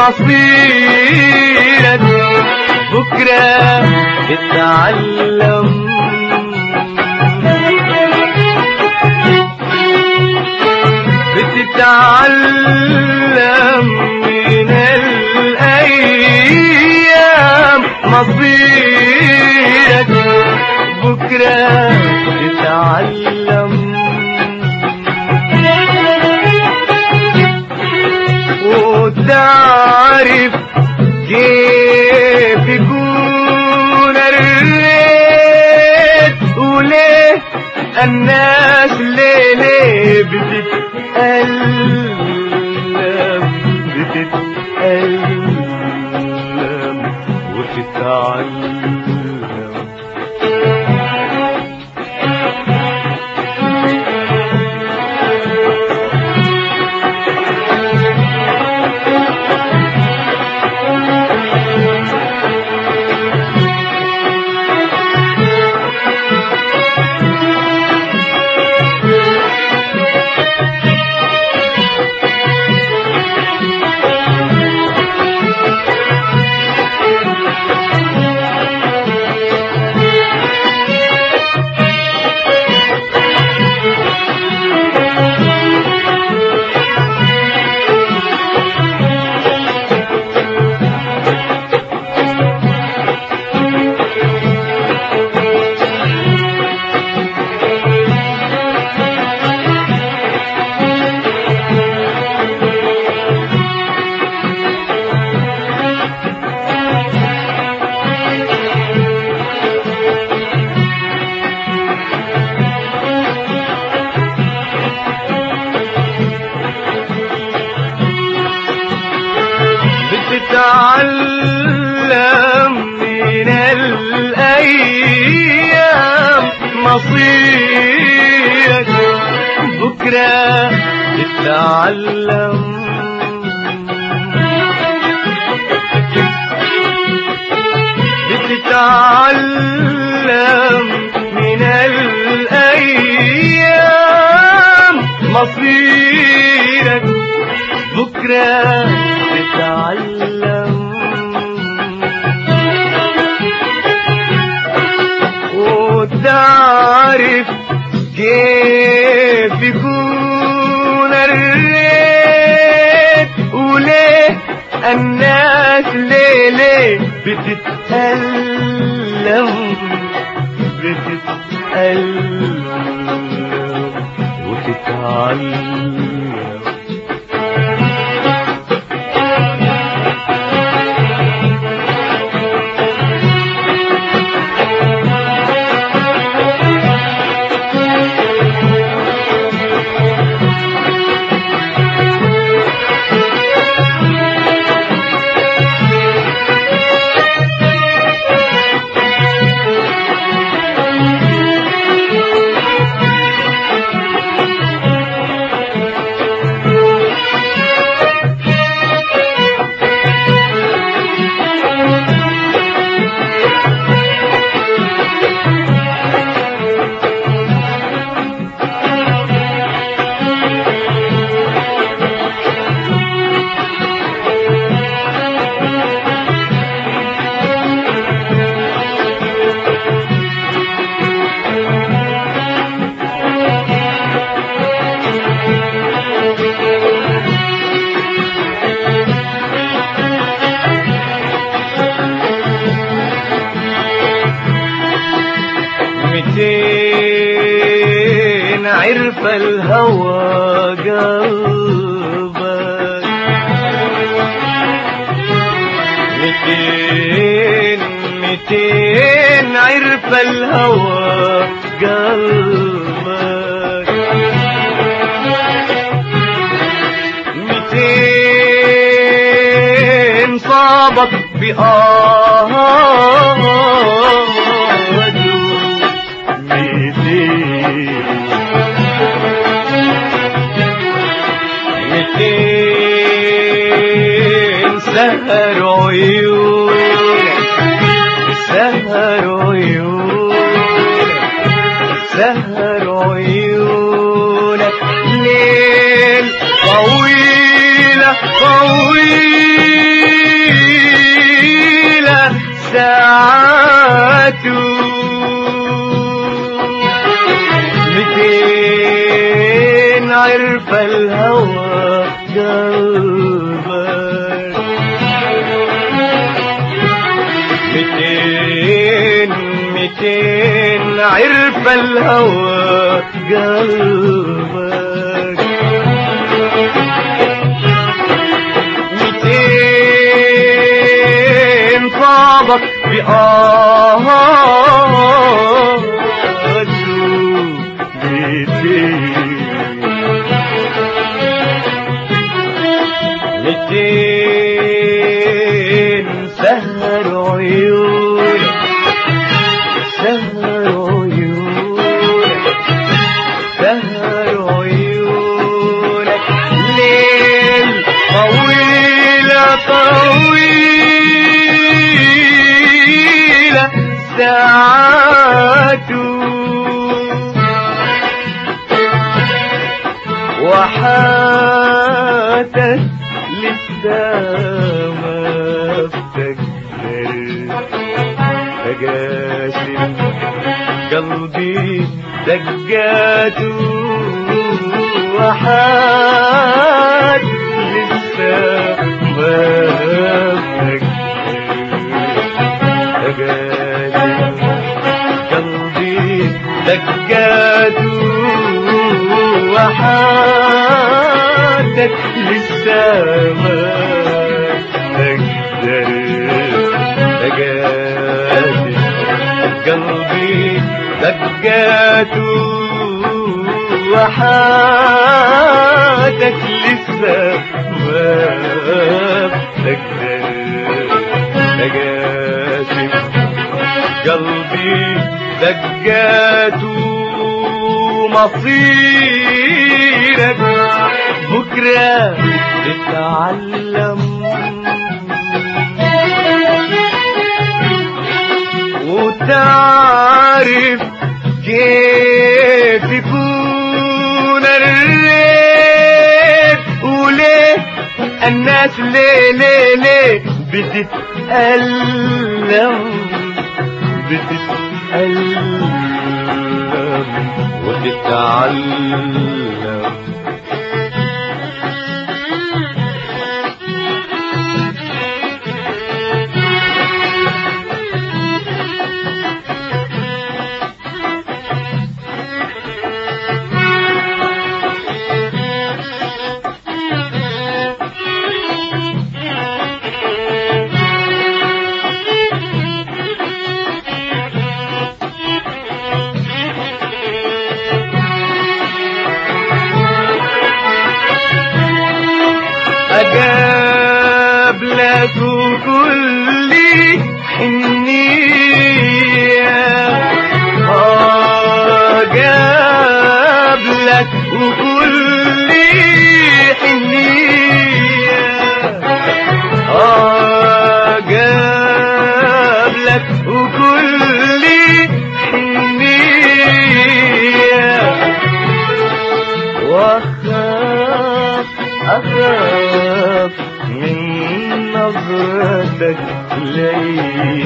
مصيرك بكرة تتعلم بتتعلم من الأيام مصيرك بكرة تتعلم وتعرف كيف يكون الريت وليه الناس ليه ليه بتتألم بتتألم وتتعلم بتتعلم من الأيام مصيرك بكرة تتعلم بتتعلم من الأيام مصيرك بكرة تتعلم وتعرف كيف يكون الريت وليه الناس ليه ليه بتتألم بتتألم وتتعلم ميتين عرف الهوى قلبك ميتين ميتين عرف الهوى قلبك ميتين صابك بآه ميتين ميتين سهر عيونك سهر عيونك سهر عيونك ليل طويلة طويلة ميتين عرف الهوى قلبك ميتين ميتين عرف الهوى قلبك ميتين صابك بآهاته ميتين ميتين سهر عيونك سهر عيونك سهر عيونك ليل طويلة طويلة ساعاته وحاتك لسه ما افتكر تقاسم قلبي دقاته وحات لسه ما افتكر تقاسم قلبي دقاته وحاتك لسه ما تقدر تقاسي قلبي دقاته وحاتك لسه ما تقدر تقاسي قلبي دقاته مصيرك بكرة تتعلم وتعرف كيف يكون الريت وليه الناس ليه ليه ليه بتتألم بتتألم وتتعلم أقابلك وكل حنية أقابلك وكل حنية أقابلك وكل حنية واخاف اخاف من نظرتك لي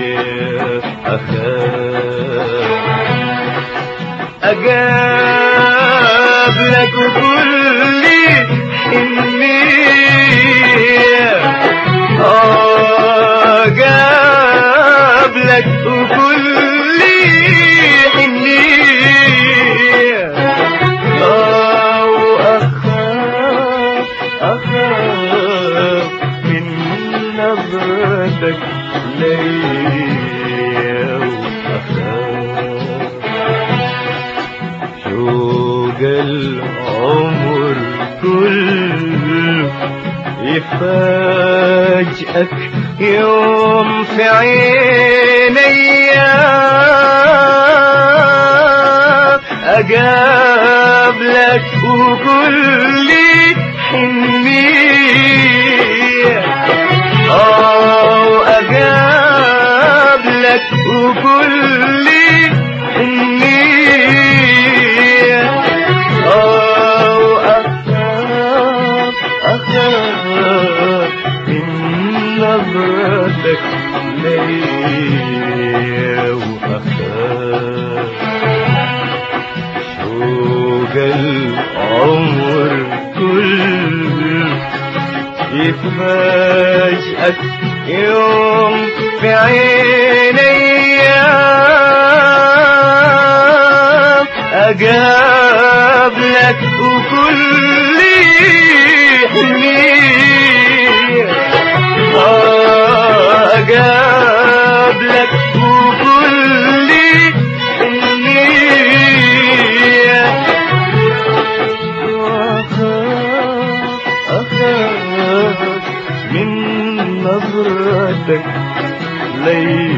اخاف اقابلك كل حنية اقابلك كل حنية أو أخاف أخاف من نظرتك لي أخاف شوق العمر كله يفاجئك يوم في عينيا أقابلك وكل حنية أو أقابلك وكل حنية أو أخاف أخاف من نظرتك لي أخاف شوق العمر كله يفاجئك يوم في عيني أقابلك وكل حنية آه، أقابلك وكل حنية وأخاف أخاف من نظرتك لي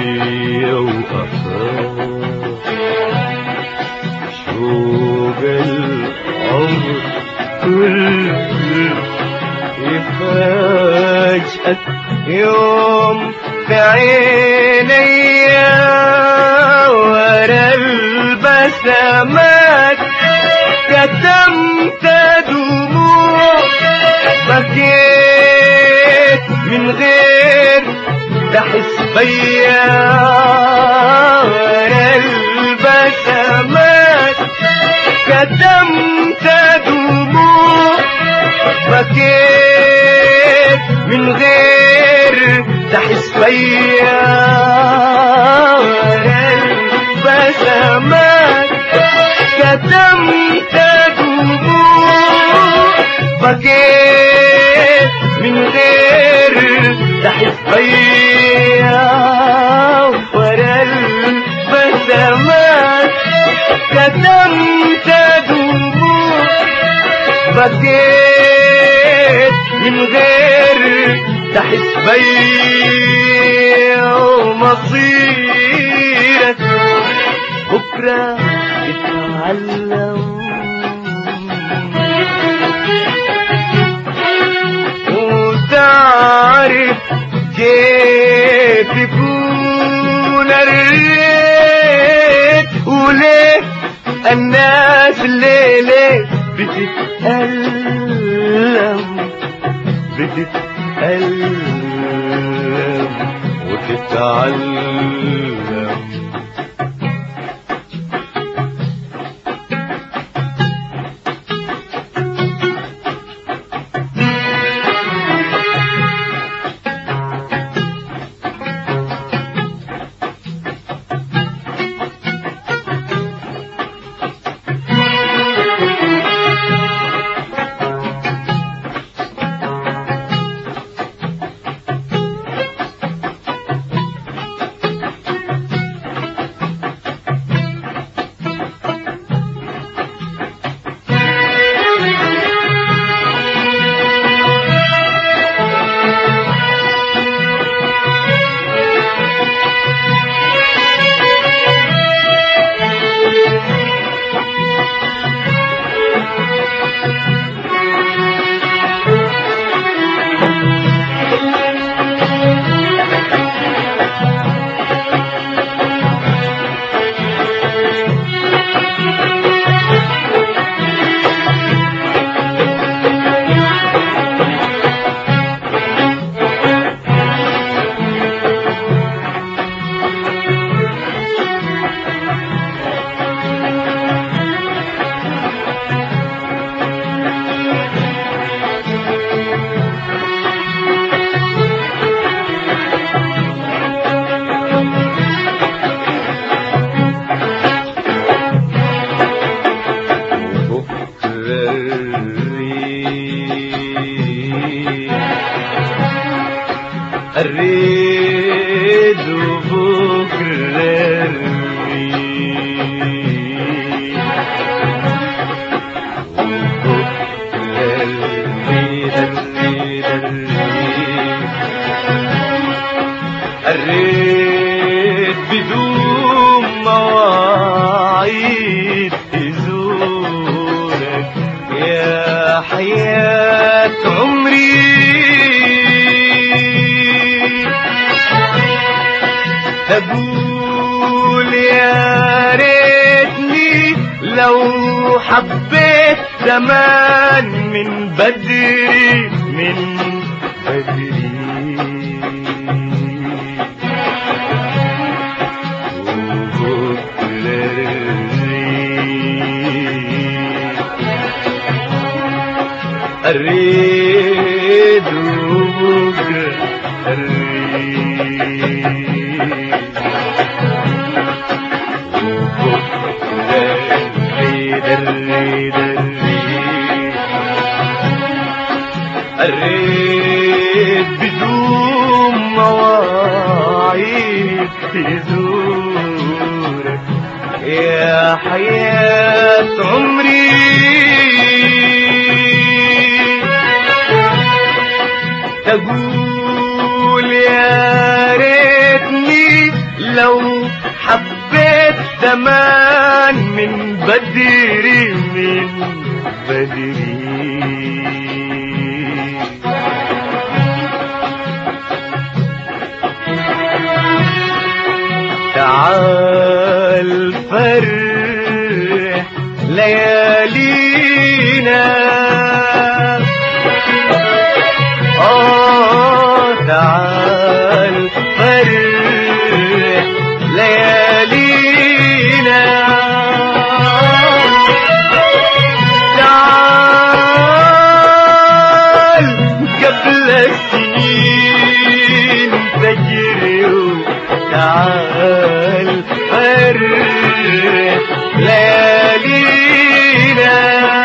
وأخاف شوق العمر كله يفاجئك يوم في عيني ورا البسمات كتمت دموع بكيت من غير تحس بيا ورا البسمات كتمت دموع بكيت من غير تحس بيا ورا البسمات كتمت دموع بكيت من غير تحس بيا ورا البسمات كتمت دموع بكيت من غير تحس بيا ومصيرك بكرة تتعلم وتعرف كيف يكون الريت وليه الناس الليلة بتتألم بتتألم وتتعلم الريد وبكرة الريد وبكرة الريد الريد الريد الريد بدون مواعيد يزورك يا حياة عمري أقول يا ريتني لو حبيت زمان من بدري من بدري دري دري دري الريت بدون مواعيد تزورك يا حياة عمري تقول يا ريتني لو حبيت زمان من بدري من بدري تعال فرح ليالينا آه تعال فرح ليالينا تعال قبل السنين تجري تعال فرح ليالينا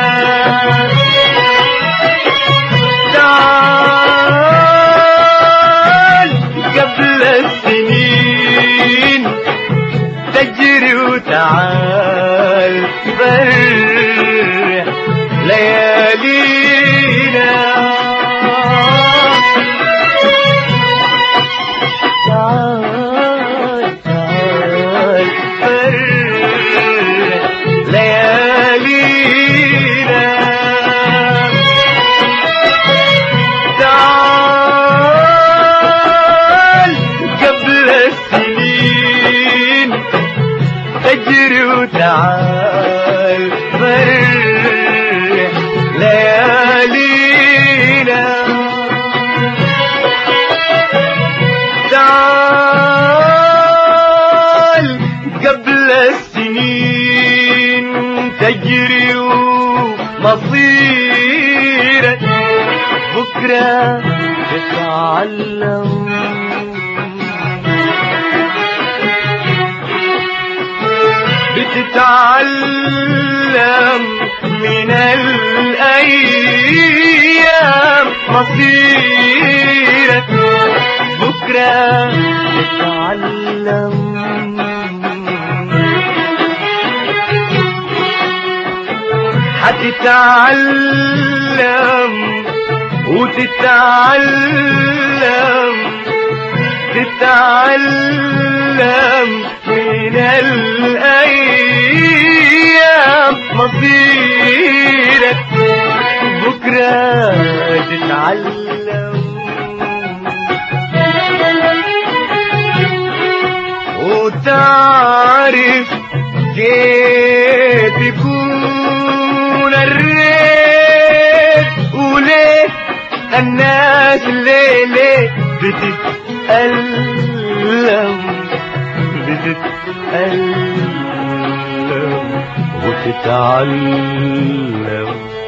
تعال قبل السنين تجري وتعال فرح ليالينا تعال تعال فرح ليالينا تعال قبل السنين تجري وتعال فرح ليالينا تعال قبل السنين تجري ومصيرك بكرة تتعلم بتتعلم من الأيام مصيرك بكرة تتعلم حتتعلم وتتعلم تتعلم من الأيام مصيرك بكرة تتعلم وتعرف كيف يكون الريت وليه الناس ليه ليه بتتألم بتتألم وتتعلم